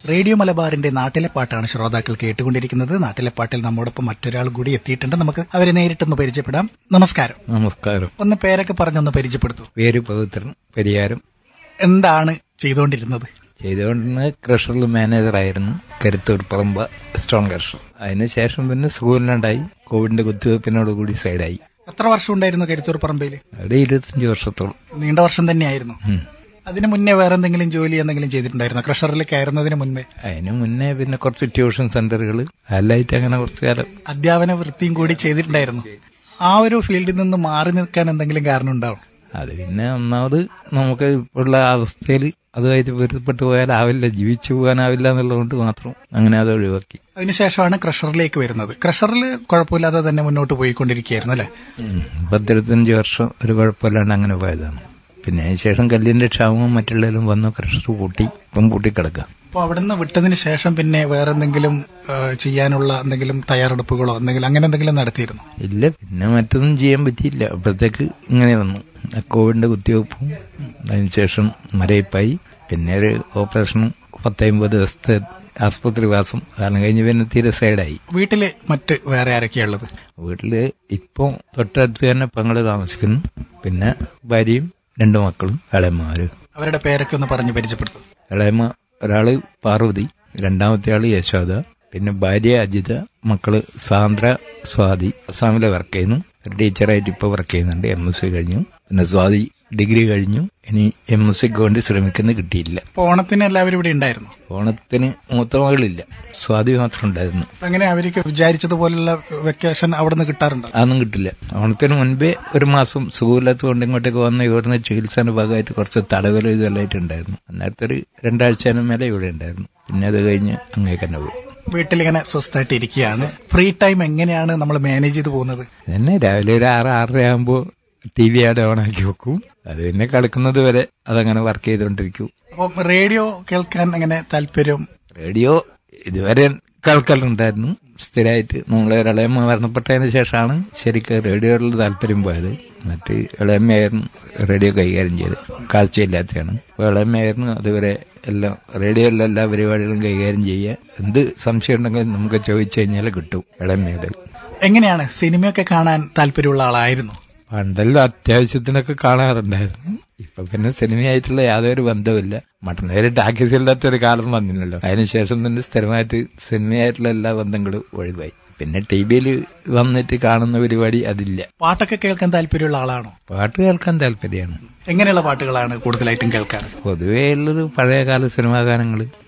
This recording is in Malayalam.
റേഡിയോ മലബാറിന്റെ നാട്ടിലെ പാട്ടാണ് ശ്രോതാക്കൾ കേട്ടുകൊണ്ടിരിക്കുന്നത് നാട്ടിലെ പാട്ടിൽ നമ്മോടൊപ്പം മറ്റൊരാൾ കൂടി എത്തിയിട്ടുണ്ട് നമുക്ക് അവരെ നേരിട്ടൊന്ന് പരിചയപ്പെടാം നമസ്കാരം നമസ്കാരം ഒന്ന് പേരൊക്കെ പറഞ്ഞൊന്ന് പരിചയപ്പെടുത്തൂ പേര് പവിത്രൻ പരിയാരം എന്താണ് ചെയ്തുകൊണ്ടിരുന്നത് ചെയ്തുകൊണ്ടിരുന്ന ക്രഷറിൽ മാനേജറായിരുന്നു കരുത്തൂർ പറമ്പ സ്റ്റോൺ ക്രഷർ അതിനുശേഷം പിന്നെ സ്കൂളിലുണ്ടായി കോവിഡിന്റെ കുത്തിവയ്പ്പിനോട് കൂടി സൈഡായി എത്ര വർഷം ഉണ്ടായിരുന്നു കരുത്തൂർ പറമ്പയിൽ അവിടെ ഇരുപത്തഞ്ച് വർഷത്തോളം നീണ്ട വർഷം തന്നെയായിരുന്നു ഉം. അതിന് മുന്നേ വേറെ എന്തെങ്കിലും ജോലി എന്തെങ്കിലും ചെയ്തിട്ടുണ്ടായിരുന്നു ക്രഷറിൽ കയറുന്നതിന് മുൻപേ അതിന് മുന്നേ പിന്നെ കുറച്ച് ട്യൂഷൻ സെന്ററുകൾ എല്ലായിട്ട് അങ്ങനെ കുറച്ച് കാലം അധ്യാപന വൃത്തിയും കൂടി ചെയ്തിട്ടുണ്ടായിരുന്നു ആ ഒരു ഫീൽഡിൽ നിന്ന് മാറി നിൽക്കാൻ എന്തെങ്കിലും കാരണം ഉണ്ടാവും അത് പിന്നെ ഒന്നാമത് നമുക്ക് ഉള്ള അവസ്ഥയിൽ അതുമായിട്ട് പൊരുത്തപ്പെട്ടു പോയാലാവില്ല ജീവിച്ചു പോകാനാവില്ല എന്നുള്ളതുകൊണ്ട് മാത്രം അങ്ങനെ അത് ഒഴിവാക്കി അതിനുശേഷമാണ് ക്രഷറിലേക്ക് വരുന്നത് ക്രഷറിൽ കുഴപ്പമില്ലാതെ തന്നെ മുന്നോട്ട് പോയിക്കൊണ്ടിരിക്കുകയായിരുന്നു അല്ലെ ഉം. പത്തിരുപത്തഞ്ച് വർഷം ഒരു കുഴപ്പമില്ലാണ്ട് അങ്ങനെ പോയതാണ് പിന്നെ അതിന് ശേഷം കല്ലിന്റെ ക്ഷാമവും മറ്റുള്ളതിലും വന്നു ക്രഷർ പൂട്ടി ഇപ്പം പൂട്ടിക്കിടക്കുക അപ്പോൾ അവിടുന്ന് വിട്ടതിന് ശേഷം പിന്നെ വേറെ എന്തെങ്കിലും ആ, ചെയ്യാനുള്ള എന്തെങ്കിലും തയ്യാറെടുപ്പുകളോ എന്തെങ്കിലും അങ്ങനെ എന്തെങ്കിലും നടത്തിയിരുന്നു ഇല്ല പിന്നെ മറ്റൊന്നും ചെയ്യാൻ പറ്റിയില്ല അപ്പോഴത്തേക്ക് ഇങ്ങനെ വന്നു ആ കോവിഡിന്റെ കുത്തിവയ്പ്പും അതിനുശേഷം മരയിപ്പായി പിന്നെ ഒരു ഓപ്പറേഷനും പത്തമ്പത് ദിവസത്തെ ആസ്പത്രിവാസം കാരണം കഴിഞ്ഞ് പിന്നെ തീരെ സൈഡായി വീട്ടില് മറ്റ് വേറെ ആരൊക്കെയുള്ളത് വീട്ടില് ഇപ്പം തൊട്ടടുത്ത് തന്നെ പെങ്ങള് താമസിക്കുന്നു പിന്നെ ഭാര്യയും രണ്ടു മക്കളും ഇളയമ്മമാരും അവരുടെ പേരൊക്കെ ഒന്ന് പറഞ്ഞ് പരിചയപ്പെടുത്തും ഇളയമ്മ ഒരാള് പാർവതി രണ്ടാമത്തെ ആള് യശോദ പിന്നെ ഭാര്യ അജിത മക്കള് സാന്ദ്ര സ്വാതി അസാമിലെ വർക്ക് ചെയ്യുന്നു ഒരു ടീച്ചറായിട്ട് ഇപ്പൊ വർക്ക് ചെയ്യുന്നുണ്ട് എം എസ് സി കഴിഞ്ഞു പിന്നെ സ്വാതി ഡിഗ്രി കഴിഞ്ഞു ഇനി എം എസ് സിക്ക് വേണ്ടി ശ്രമിക്കുന്ന കിട്ടിയില്ല അപ്പോൾ ഓണത്തിന് എല്ലാവരും ഇവിടെ ഉണ്ടായിരുന്നു ഓണത്തിന് മൂത്ത മകളില്ല സ്വാതി മാത്രം ഉണ്ടായിരുന്നു അപ്പൊ എങ്ങനെ അവർക്ക് വിചാരിച്ചതുപോലുള്ള വെക്കേഷൻ അവിടെ നിന്ന് കിട്ടാറുണ്ടോ അതൊന്നും കിട്ടില്ല ഓണത്തിന് മുൻപേ ഒരു മാസം സുഖമില്ലാത്തതുകൊണ്ട് ഇങ്ങോട്ടേക്ക് വന്ന് ഇവിടുന്ന് ചികിത്സയുടെ ഭാഗമായിട്ട് കുറച്ച് തടവലും ഇതെല്ലായിട്ട് ഉണ്ടായിരുന്നു അന്നേരത്തെ ഒരു രണ്ടാഴ്ചന് മേലെ ഇവിടെ ഉണ്ടായിരുന്നു പിന്നെ അത് കഴിഞ്ഞ് അങ്ങേക്ക് തന്നെ പോയി വീട്ടിലിങ്ങനെ സ്വസ്ഥമായിട്ട് ഇരിക്കുകയാണ് ഫ്രീ ടൈം എങ്ങനെയാണ് നമ്മൾ മാനേജ് ചെയ്ത് പോകുന്നത് തന്നെ രാവിലെ ഒരു ആറ് ആറര ആകുമ്പോൾ ടി വി ആടെ ഓണാക്കി വെക്കും അത് പിന്നെ കളിക്കുന്നത് വരെ അതങ്ങനെ വർക്ക് ചെയ്തുകൊണ്ടിരിക്കും അപ്പം റേഡിയോ കേൾക്കാൻ എങ്ങനെ താല്പര്യം റേഡിയോ ഇതുവരെ കേൾക്കലുണ്ടായിരുന്നു സ്ഥിരമായിട്ട് നമ്മളെ ഇളയമ്മ മരണപ്പെട്ടതിന് ശേഷമാണ് ശരിക്കും റേഡിയോയിൽ താല്പര്യം പോയത് മറ്റ് ഇളയമ്മയായിരുന്നു റേഡിയോ കൈകാര്യം ചെയ്ത് കാഴ്ചയില്ലാത്തതാണ് അപ്പോൾ ഇളയമ്മയായിരുന്നു അതുവരെ എല്ലാം റേഡിയോയിലെ എല്ലാ പരിപാടികളും കൈകാര്യം ചെയ്യുക എന്ത് സംശയം ഉണ്ടെങ്കിലും നമുക്ക് ചോദിച്ചു കഴിഞ്ഞാൽ കിട്ടും ഇളയമ്മയുടെ എങ്ങനെയാണ് സിനിമയൊക്കെ കാണാൻ താല്പര്യമുള്ള ആളായിരുന്നു പണ്ടെല്ലാം അത്യാവശ്യത്തിനൊക്കെ കാണാറുണ്ടായിരുന്നു ഇപ്പൊ പിന്നെ സിനിമയായിട്ടുള്ള യാതൊരു ബന്ധവുമില്ല മട്ടന്നേര് ടാക്കീസ് ഇല്ലാത്ത ഒരു കാലം വന്നില്ലല്ലോ അതിനുശേഷം തന്നെ സ്ഥിരമായിട്ട് സിനിമയായിട്ടുള്ള എല്ലാ ബന്ധങ്ങളും ഒഴിവായി പിന്നെ ടി വിയിൽ വന്നിട്ട് കാണുന്ന പരിപാടി അതില്ല പാട്ടൊക്കെ കേൾക്കാൻ താല്പര്യമുള്ള ആളാണോ പാട്ട് കേൾക്കാൻ താല്പര്യമാണ് എങ്ങനെയുള്ള പാട്ടുകളാണ് കൂടുതലായിട്ടും കേൾക്കാറ് പൊതുവേ ഉള്ളത് പഴയകാല സിനിമാ ഗാനങ്ങൾ